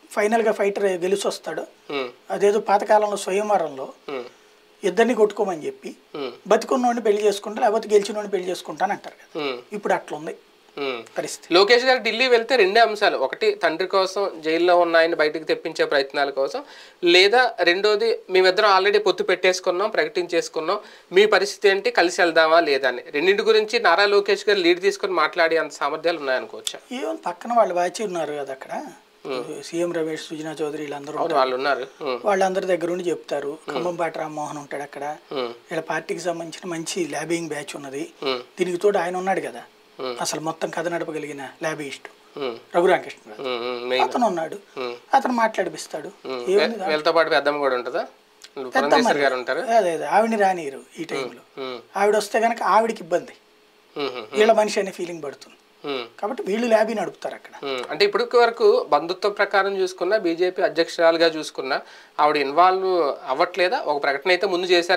ఫైనల్గా ఫైటర్ గెలిచి వస్తాడు ఉమ్, అదేదో పాతకాలంలో స్వయంవరంలో ఉమ్, ఇద్దరిని కొట్టుకోమని చెప్పి ఉమ్, బతుకున్నోడిని పెళ్లి చేసుకుంటా లేకపోతే గెలిచినోడిని పెళ్లి చేసుకుంటాను అంటారు కదా ఉమ్, ఇప్పుడు అట్లా ఉంది ఉమ్. పరిస్థితి లోకేష్ గారు ఢిల్లీ వెళ్తే రెండే అంశాలు ఒకటి తండ్రి కోసం జైల్లో ఉన్న ఆయన బయటకు తెప్పించే ప్రయత్నాల కోసం లేదా రెండోది మేమిద్దరం ఆల్రెడీ పొత్తు పెట్టేసుకున్నాం ప్రకటించేసుకున్నాం మీ పరిస్థితి ఏంటి కలిసి వెళ్దామా లేదా అని రెండింటి గురించి నారా లోకేష్ గారు లీడ్ తీసుకొని మాట్లాడే అంత సామర్థ్యాలు ఉన్నాయనుకోవచ్చా ఏమో పక్కన వాళ్ళు వాచి ఉన్నారు కదా అక్కడ సీఎం రమేష్ సుజనా చౌదరి వీళ్ళందరూ అవును వాళ్ళు ఉన్నారు ఉమ్, వాళ్ళందరి దగ్గర ఉండి చెప్తారు ఖమ్మంపాటి రామ్మోహన్ ఉంటాడు అక్కడ ఉమ్, వీళ్ళ పార్టీకి సంబంధించిన మంచి ల్యాబింగ్ బ్యాచ్ ఉన్నది ఉమ్, దీనికి తోడు ఆయన ఉన్నాడు కదా Hmm. అసలు మొత్తం కథ నడపగలిగిన ల్యాబిస్ట్ ఉమ్, రఘురామకృష్ణ ఉమ్, ఉమ్, మెయిన్ అతను ఉన్నాడు Hmm. అతను మాట్లాడిపిస్తాడు ఉమ్, ఏముంది వీ- వీళ్ళతో పాటు పెద్దమ్మ కూడా ఉంటుందా పురంధేశ్వరి గారు ఉంటారు అదే అదే ఆవిడని రానియరు ఈ టైంలో ఉమ్, ఆవిడ వస్తే కనుక ఆవిడకి ఇబ్బంది ఉమ్, ఉమ్, వీళ్ళ మనిషి అనే ఫీలింగ్ పడుతుంది ఉమ్. కాబట్టి వీళ్ళు ల్యాబీ నడుపుతారు అక్కడ ఉమ్, అంటే ఇప్పటి వరకు బంధుత్వ ప్రకారం చూసుకున్నా బీజేపీ అధ్యక్షురాలుగా చూసుకున్నా ఆవిడ ఇన్వాల్వ్ అవ్వట్లేదా ఒక ప్రకటన అయితే ముందు చేశారు